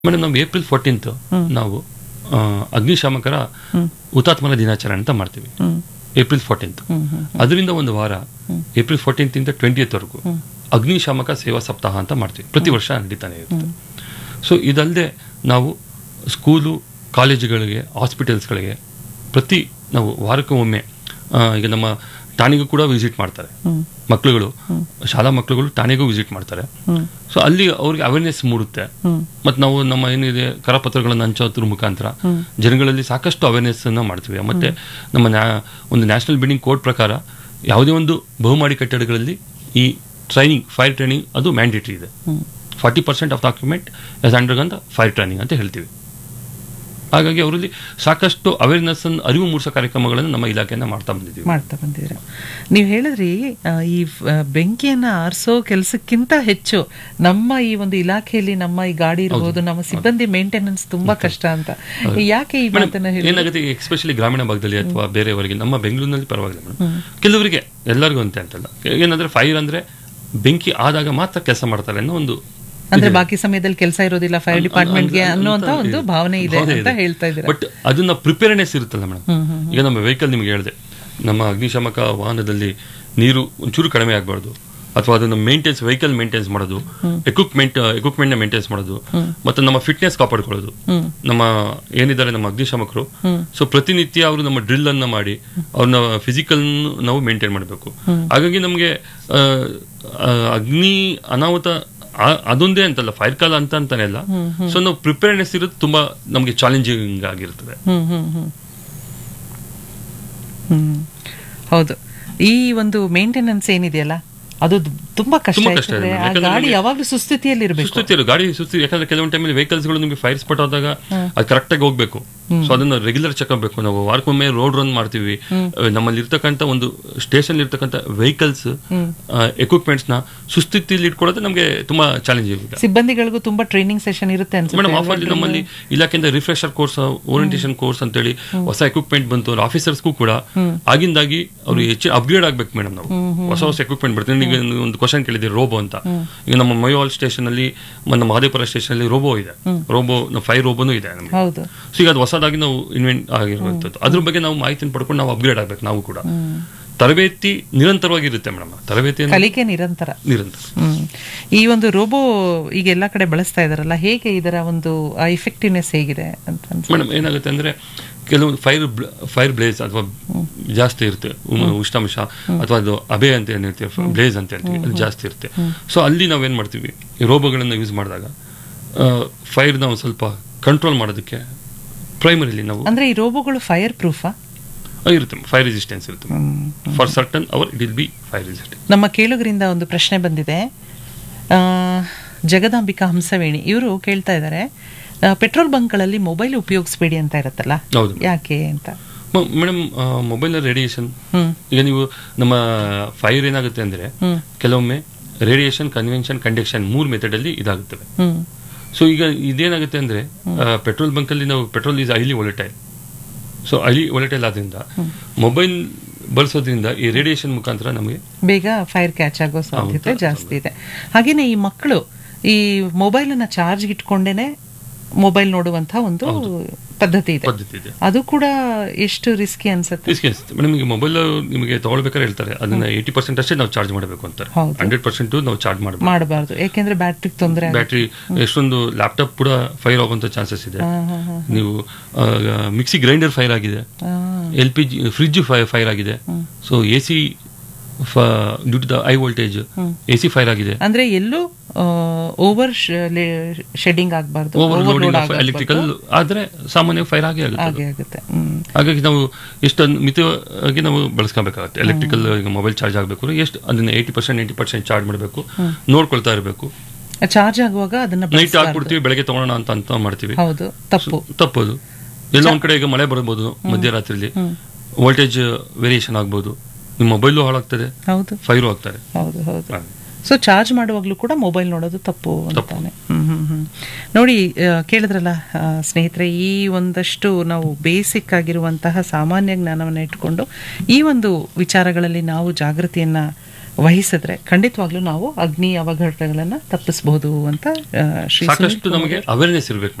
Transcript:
Madam ನಾವು April fourteenth ನಾವು ಆ, ಅಗ್ನಿಶಾಮಕರ ಹುತಾತ್ಮರ ದಿನಾಚರಣೆ ಅಂತ ಮಾಡ್ತೀವಿ ಹ್ಮ್ ಏಪ್ರಿಲ್ ಫೋರ್ಟೀನ್ತ್ ಹ್ಮ್ ಹ್ಮ್ ಅದರಿಂದ ಒಂದು ವಾರ ಏಪ್ರಿಲ್ ಫೋರ್ಟೀನ್ತ್ ಇಂದ ಟ್ವೆಂಟಿಯತ್ ವರೆಗೂ ಅಗ್ನಿಶಾಮಕ ಸೇವಾ ಸಪ್ತಾಹ ಅಂತ ಮಾಡ್ತೀವಿ ಪ್ರತಿ ವರ್ಷ ನಡೀತಾನೆ ಇರುತ್ತೆ ಸೊ ಇದಲ್ಲದೆ ನಾವು ಸ್ಕೂಲು ಕಾಲೇಜುಗಳಿಗೆ ಹಾಸ್ಪಿಟಲ್ಸ್ಗಳಿಗೆ ಪ್ರತಿ ನಾವು ವಾರಕ್ಕೆ ಒಮ್ಮೆ ಆ, ಈಗ ನಮ್ಮ ಠಾಣೆಗೂ ಕೂಡ ವಿಸಿಟ್ ಮಾಡ್ತಾರೆ ಹ್ಮ್ ಮಕ್ಕಳುಗಳು ಶಾಲಾ ಮಕ್ಕಳುಗಳು ಠಾಣೆಗೂ ವಿಸಿಟ್ ಮಾಡ್ತಾರೆ ಹ್ಮ್ ಸೊ ಅಲ್ಲಿ ಅವ್ರಿಗೆ ಅವೇರ್ನೆಸ್ ಮೂಡುತ್ತೆ ಹ್ಮ್ ಮತ್ತು ನಾವು ನಮ್ಮ ಏನಿದೆ ಕರಪತ್ರಗಳನ್ನು ಹಂಚೋದ್ರ ಮುಖಾಂತರ ಜನಗಳಲ್ಲಿ ಸಾಕಷ್ಟು ಅವೇರ್ನೆಸ್ ಅನ್ನ ಮಾಡ್ತೀವಿ ಮತ್ತೆ ನಮ್ಮ ನ್ಯಾ- ಒಂದು ನ್ಯಾಷನಲ್ ಬಿಲ್ಡಿಂಗ್ ಕೋಡ್ ಪ್ರಕಾರ ಯಾವುದೇ ಒಂದು ಬಹುಮಾಡಿ ಕಟ್ಟಡಗಳಲ್ಲಿ ಈ ಟ್ರೈನಿಂಗ್ ಫೈರ್ ಟ್ರೈನಿಂಗ್ ಅದು ಮ್ಯಾಂಡೇಟರಿ ಇದೆ hmm forty percent of documents ಅಂಡರ್ಗಂತ ಫೈರ್ ಟ್ರೈನಿಂಗ್ ಅಂತ ಹೇಳ್ತೀವಿ ಹಾಗಾಗಿ ಅವರಲ್ಲಿ ಸಾಕಷ್ಟು ಅವೇರ್ನೆಸ್ ಅರಿವು ಮೂಡಿಸೋ ಕಾರ್ಯಕ್ರಮಗಳನ್ನು ನಮ್ಮ ಇಲಾಖೆಯಿಂದ ಮಾಡ್ತಾ ಬಂದಿದ್ದೀವಿ ಮಾಡ್ತಾ ಬಂದಿದ್ದೀರಾ ನೀವು ಹೇಳಿದ್ರಿ ಆ, ಈ ಆ, ಬೆಂಕಿಯನ್ನ ಆರಿಸೋ ಕೆಲಸಕ್ಕಿಂತ ಹೆಚ್ಚು ನಮ್ಮ ಈ ಒಂದು ಇಲಾಖೆಯಲ್ಲಿ ನಮ್ಮ ಈ ಗಾಡಿ ಇರ್ಬೋದು ನಮ್ಮ ಸಿಬ್ಬಂದಿ ಮೇಂಟೆನೆನ್ಸ್ ತುಂಬಾ ಕಷ್ಟ ಅಂತ ಯಾಕೆ ಈ ಮಾತನ್ನ ಹೇಳಿ ಏನಾಗುತ್ತೆ ಎಕ್ಸ್ಪೆಷಲಿ ಗ್ರಾಮೀಣ ಭಾಗದಲ್ಲಿ ಅಥವಾ ಬೇರೆಯವರಿಗೆ ನಮ್ಮ ಬೆಂಗಳೂರಿನಲ್ಲಿ ಪರವಾಗಿಲ್ಲ ಮೇಡಮ್ ಕೆಲವರಿಗೆ ಎಲ್ಲರಿಗೂ ಅಂತ ಅಂತಲ್ಲ ಏನಂದ್ರೆ ಫೈರ್ ಅಂದ್ರೆ ಬೆಂಕಿ ಆದಾಗ ಮಾತ್ರ ಕೆಲಸ ಮಾಡ್ತಾರೆ ಅನ್ನೋ ಒಂದು ಅಂದ್ರೆ ಬಾಕಿ ಸಮಯದಲ್ಲಿ ಕೆಲಸ ಇರೋದಿಲ್ಲ ಫೈರ್ ಡಿಪಾರ್ಟ್ಮೆಂಟ್ಗೆ ಅನ್ನುವಂತ ಒಂದು ಭಾವನೆ ಇದೆ ಅಂತ ಹೇಳ್ತಾ ಇದ್ದೀರಾ ಬಟ್ ಅದನ್ನ ಪ್ರಿಪೇರ್ನೆಸ್ ಇರುತ್ತಲ್ಲ ಮೇಡಮ್ ಹ್ಮ್ ಹ್ಮ್ ಈಗ ನಮ್ಮ ವೆಹಿಕಲ್ ನಿಮ್ಗೆ ಹೇಳಿದೆ ನಮ್ಮ ಅಗ್ನಿಶಾಮಕ ವಾಹನದಲ್ಲಿ ನೀರು ಒಂಚೂರು ಕಡಿಮೆ ಆಗಬಾರ್ದು ಅಥವಾ ಅದನ್ನ ಮೇಂಟೆನ್ಸ್ ವೆಹಿಕಲ್ ಮೇಂಟೆನ್ಸ್ ಮಾಡೋದು ಎಕ್ವಿಪ್ಮೆಂಟ್ ಎಕ್ವಿಪ್ಮೆಂಟ್ ನ ಮೇಂಟೆನ್ಸ್ ಮಾಡೋದು ಮತ್ತೆ ನಮ್ಮ ಫಿಟ್ನೆಸ್ ಕಾಪಾಡ್ಕೊಳ್ಳೋದು ಹ್ಮ್ ನಮ್ಮ ಏನಿದ್ದಾರೆ ನಮ್ಮ ಅಗ್ನಿಶಾಮಕರು ಹ್ಮ್. ಸೊ ಪ್ರತಿನಿತ್ಯ ಅವರು ನಮ್ಮ ಡ್ರಿಲ್ ಅನ್ನ ಮಾಡಿ ಅವ್ರನ್ನ ಫಿಸಿಕಲ್ ನಾವು ಮೇಂಟೈನ್ ಮಾಡಬೇಕು ಹಾಗಾಗಿ ನಮಗೆ ಅಗ್ನಿ ಅನಾಹುತ ಆ- ಅದೊಂದೇ ಅಂತಲ್ಲ ಫೈರ್ ಕಾಲ ಅಂತ ಅಂತಾನೆ ಅಲ್ಲ ಸೊ ನಾವು ಪ್ರಿಪೇರ್ನೆಸ್ ಇರೋದು ತುಂಬಾ ನಮಗೆ ಚಾಲೆಂಜಿಂಗ್ ಆಗಿರ್ತದೆ ಹ್ಮ್ ಹ್ಮ್ ಹ್ಮ್ ಹ್ಮ್ ಹೌದು ಈ ಒಂದು ಮೇಂಟೆನೆನ್ಸ್ ಏನಿದೆಯಲ್ಲ ಅದು ದ್- ತುಂಬಾ ಕಷ್ಟ ತುಂಬಾ ಕಷ್ಟ ಇದೆ ಯಾಕಂದ್ರೆ ಆ ಯಾಕಂದ್ರೆ ಗಾಡಿ ನಿಮ್ಗೆ- ಯಾವಾಗ್ಲೂ ಸುಸ್ಥಿತಿಯಲ್ಲಿ ಇರಬೇಕು ಸುಸ್ತಿ ಇರೋ ಗಾಡಿ ಸುಸ್ತಿ ಯಾಕಂದ್ರೆ ಕೆಲವೊಂದು ಟೈಮಲ್ಲಿ ವೆಹಿಕಲ್ಸ್ಗಳು ನಿಮಗೆ ಫೈರ್ ಸ್ಪಾಟ್ ಆದಾಗ ಅದು ಕರೆಕ್ಟಾಗಿ ಹೋಗ್ಬೇಕು ಸೊ ಅದನ್ನ ರೆಗ್ಯುಲರ್ ಚೆಕ್ ಆಗಬೇಕು ನಾವು ವಾರಕ್ಕೊಮ್ಮೆ ರೋಡ್ ರನ್ ಮಾಡ್ತೀವಿ ಅಹ್, ನಮ್ಮಲ್ಲಿ ಇರ್ತಕ್ಕಂಥ ಒಂದು ಸ್ಟೇಷನ್ ಇರ್ತಕ್ಕಂಥ ವೆಹಿಕಲ್ಸ್ ಎಕ್ವಿಪ್ಮೆಂಟ್ಸ್ ನ ಸುಸ್ಥಿತಿಯಲ್ಲಿ ಇಟ್ಕೊಳ್ಳೋದು ನಮಗೆ ತುಂಬಾ ಚಾಲೆಂಜಿಂಗ್ ಇದೆ ಸಿಬ್ಬಂದಿಗಳಿಗೂ ತುಂಬಾ ಟ್ರೈನಿಂಗ್ ಸೆಷನ್ ಇರುತ್ತೆ ಮೇಡಮ್ ಅನ್ಸುತ್ತೆ ಆಫಲ್ಲಿ ನಮ್ಮಲ್ಲಿ ಇಲಾಖೆಯಿಂದ ರಿಫ್ರೆಶರ್ ಕೋರ್ಸ್ ಓರಿಯಂಟೇಷನ್ ಕೋರ್ಸ್ ಅಂತೇಳಿ ಹೊಸ ಎಕ್ವಿಪ್ಮೆಂಟ್ ಬಂತು ಆಫೀಸರ್ಸ್ಗೂ ಕೂಡ ಆಗಿಂದಾಗಿ ಅವ್ರು ಹೆಚ್ಚು ಅಪ್ಗ್ರೇಡ್ ಆಗ್ಬೇಕು ಮೇಡಮ್ ನಾವು ಹೊಸ ಹೊಸ ಎಕ್ವಿಪ್ಮೆಂಟ್ ಬರ್ತೀನಿ ಈಗ ನೀವು ಒಂದು ಕ್ವಶನ್ ಕೇಳಿದ್ರಿ ರೋಬೋ ಅಂತ ಈಗ ನಮ್ಮ ಮಯೋಲ್ ಸ್ಟೇಷನ್ ಅಲ್ಲಿ ನಮ್ಮ ಮಹದೇವಪುರ ಸ್ಟೇಷನ್ ಅಲ್ಲಿ ರೋಬೋ ಇದೆ ರೋಬೋ ಫೈವ್ ರೋಬೋನು ಇದೆ ನಮಗೆ ಹೌದು ಸೊ ಈಗ ಅದು ಹೊಸದಾಗಿ ನಾವು ಇನ್ವೆಂಟ್ ಆಗಿರುವಂಥದ್ದು ಅದ್ರ ಬಗ್ಗೆ ನಾವು ಮಾಹಿತಿನ ಪಡ್ಕೊಂಡು ನಾವು ಅಪ್ಗ್ರೇಡ್ ಆಗ್ಬೇಕು ನಾವು ಕೂಡ ತರಬೇತಿ ನಿರಂತರವಾಗಿರುತ್ತೆ ಮೇಡಮ್ ತರಬೇತಿ ಕಲಿಕೆ ನಿರಂತರ ನಿರಂತರ ಹ್ಮ್ ಈ ಒಂದು ರೋಬೋ ಈಗ ಎಲ್ಲಾ ಕಡೆ ಬಳಸ್ತಾ ಇದಾರಲ್ಲ ಹೇಗೆ ಇದರ ಒಂದು ಇಫೆಕ್ಟಿವ್ನೆಸ್ ಹೇಗಿದೆ ಅಂತ ಅನ್ಸುತ್ತೆ ಮೇಡಮ್ ಏನಾಗುತ್ತೆ ಅಂದ್ರೆ ಕೆಲವೊಂದು ಫೈರ್ ಫೈರ್ ಬ್ಲೇಸ್ ಅಥವಾ ಜಾಸ್ತಿ ಇರುತ್ತೆ ಉ- ಉಷ್ಣಾಂಶ ಅಥವಾ ಅದು ಅಬೆ ಅಂತ ಏನ್ ಹೇಳ್ತೀವಿ ಬ್ಲೇಸ್ ಅಂತ ಹೇಳ್ತೀವಿ ಅದು ಜಾಸ್ತಿ ಇರುತ್ತೆ ಸೊ ಅಲ್ಲಿ ನಾವೇನ್ ಮಾಡ್ತೀವಿ ಈ ರೋಬೋಗಳನ್ನ ಯೂಸ್ ಮಾಡಿದಾಗ ಫೈರ್ ನಾವು ಸ್ವಲ್ಪ ಕಂಟ್ರೋಲ್ ಮಾಡೋದಕ್ಕೆ ಪ್ರೈಮರಿಲಿ ನಾವು ಅಂದ್ರೆ ಈ ರೋಬೋಗಳು ಫೈರ್ ಪ್ರೂಫಾ ಆ, ಇರುತ್ತೆ ಫೈರ್ ರೆಸಿಸ್ಟೆನ್ಸ್ ಇರುತ್ತೆ for certain hour it will be fire resistance ನಮ್ಮ ಕೇಳುಗರಿಂದ ಒಂದು ಪ್ರಶ್ನೆ ಬಂದಿದೆ ಆ, ಜಗದಾಂಬಿಕಾ ಹಂಸವೇಣಿ ಇವರು ಕೇಳ್ತಾ ಇದ್ದಾರೆ ಪೆಟ್ರೋಲ್ ಬಂಕ್ಗಳಲ್ಲಿ ಮೊಬೈಲ್ ಉಪಯೋಗಿಸ್ಬೇಡಿ ಅಂತ ಇರುತ್ತಲ್ಲ ಹೌದು ಯಾಕೆ ಅಂತ ಮೇಡಮ್ ಮೊಬೈಲ್ ರೇಡಿಯೇಷನ್ ಹ್ಮ್ ಈಗ ನೀವು ನಮ್ಮ ಫೈರ್ ಏನಾಗುತ್ತೆ ಅಂದ್ರೆ ಹ್ಮ್ ಕೆಲವೊಮ್ಮೆ ರೇಡಿಯೇಷನ್ ಕನ್ವೆನ್ಷನ್ ಕಂಡಕ್ಷನ್ ಮೂರು ಮೆಥಡ್ ಅಲ್ಲಿ ಇದಾಗುತ್ತವೆ ಹ್ಮ್ ಸೊ ಈಗ ಇದೇನಾಗುತ್ತೆ ಅಂದ್ರೆ ಪೆಟ್ರೋಲ್ ಬಂಕ್ ಅಲ್ಲಿ ನಾವು petrol is highly volatile so highly volatile ಆದ್ರಿಂದ ಮೊಬೈಲ್ ಬಳಸೋದ್ರಿಂದ ಈ ರೇಡಿಯೇಷನ್ ಮುಖಾಂತರ ನಮಗೆ ಬೇಗ ಫೈರ್ ಕ್ಯಾಚ್ ಆಗೋ ಸಾಧ್ಯತೆ ಜಾಸ್ತಿ ಇದೆ ಹಾಗೇನೆ ಈ ಮಕ್ಕಳು ಈ ಮೊಬೈಲ್ ಅನ್ನ ಚಾರ್ಜ್ ಇಟ್ಕೊಂಡೇನೆ ಮೊಬೈಲ್ ನೋಡುವಂತಹ ಒಂದು ಪದ್ಧತಿ ಇದೆ ಪದ್ಧತಿ ಇದೆ ಅದು ಕೂಡ ಎಷ್ಟು ರಿಸ್ಕಿ ಅನ್ಸುತ್ತೆ ರಿಸ್ಕ್ ಅನಿಸುತ್ತೆ ಮೇಡಮ್ ಈಗ ಮೊಬೈಲ್ ನಿಮಗೆ ತಗೊಳ್ಬೇಕಾದ್ರೆ ಹೇಳ್ತಾರೆ ಅದನ್ನ ಏಯ್ಟಿ ಪರ್ಸೆಂಟ್ ಅಷ್ಟೇ ನಾವು ಚಾರ್ಜ್ ಮಾಡಬೇಕು ಅಂತಾರೆ ಹೌದು. ಹಂಡ್ರೆಡ್ ಪರ್ಸೆಂಟ್ ನಾವು ಚಾರ್ಜ್ ಮಾಡಬೇಕು ಮಾಡಬಾರ್ದು ಯಾಕೆಂದ್ರೆ ಬ್ಯಾಟ್ರಿಗೆ ತೊಂದರೆ ಬ್ಯಾಟ್ರಿ ಎಷ್ಟೊಂದು ಲ್ಯಾಪ್ಟಾಪ್ ಕೂಡ ಫೈರ್ ಆಗುವಂತ ಚಾನ್ಸಸ್ ಇದೆ ನೀವು ಮಿಕ್ಸಿ ಗ್ರೈಂಡರ್ ಫೈರ್ ಆಗಿದೆ L P G fridge fire ಆಗಿದೆ so A C due to the high voltage A C fire ಆಗಿದೆ ಅಂದ್ರೆ ಎಲ್ಲೂ ಓವರ್ ಶೆಡಿಂಗ್ ಆಗಬಾರ್ದು ಓವರ್ ಲೋಡಿಂಗ್ ಎಲೆಕ್ಟ್ರಿಕಲ್ ಆದ್ರೆ ಸಾಮಾನ್ಯ ಫೈರ್ ಆಗೇ ಆಗುತ್ತೆ ಅದು. ಹಾಗೆ ಆಗುತ್ತೆ ಹ್ಮ್ ಹಾಗಾಗಿ ನಾವು ಎಷ್ಟು ಮಿತವಾಗಿ ನಾವು ಬಳಸ್ಕೊಬೇಕಾಗುತ್ತೆ ಎಲೆಕ್ಟ್ರಿಕಲ್ ಈಗ ಮೊಬೈಲ್ ಚಾರ್ಜ್ ಆಗಬೇಕು ಎಷ್ಟು ಅದನ್ನ eighty percent ninety percent charge ಮಾಡಬೇಕು ನೋಡ್ಕೊಳ್ತಾ ಇರಬೇಕು ಚಾರ್ಜ್ ಆಗುವಾಗ ಅದನ್ನ ನೈಟ್ ಬಳಸ್ಬಾರ್ದು. ಹಾಕ್ಬಿಡ್ತೀವಿ ಬೆಳಗ್ಗೆ ತಗೊಳ್ಳೋಣ ಅಂತ ಅಂತ ಮಾಡ್ತೀವಿ ಹೌದು ತಪ್ಪು ತಪ್ಪೋದು ಎಲ್ಲ ಒಂದ್ ಕಡೆ ಈಗ ಮಳೆ ಬರ್ಬೋದು ಮಧ್ಯರಾತ್ರಿಲಿ ವೋಲ್ಟೇಜ್ ವೇರಿಯೇಷನ್ ಆಗ್ಬೋದು ನಿಮ್ಮ ಮೊಬೈಲು ಹಾಳಾಗ್ತದೆ ಹೌದು ಫೈರು ಆಗ್ತಾರೆ ಹೌದು ಹೌದು ಹಾಗೆ. ಸೊ ಚಾರ್ಜ್ ಮಾಡುವಾಗಲೂ ಕೂಡ ಮೊಬೈಲ್ ನೋಡೋದು ತಪ್ಪು ಅಂತಾನೆ ಹ್ಮ್ ಹ್ಮ್ ಹ್ಮ್ ನೋಡಿ ಆ, ಕೇಳಿದ್ರಲ್ಲ ಆ, ಸ್ನೇಹಿತರೆ ಈ ಒಂದಷ್ಟು ನಾವು ಬೇಸಿಕ್ ಆಗಿರುವಂತಹ ಸಾಮಾನ್ಯ ಜ್ಞಾನವನ್ನು ಇಟ್ಕೊಂಡು ಈ ಒಂದು ವಿಚಾರಗಳಲ್ಲಿ ನಾವು ಜಾಗೃತಿಯನ್ನ ವಹಿಸಿದ್ರೆ ಖಂಡಿತವಾಗ್ಲೂ ನಾವು ಅಗ್ನಿ ಅವಘಡಗಳನ್ನ ತಪ್ಪಿಸಬಹುದು ಅಂತ ಆ, ಶ್ರೀ ಸುನೀಲ್ ಸಾಕಷ್ಟು ನಮಗೆ ಅವೇರ್ನೆಸ್ ಇರ್ಬೇಕು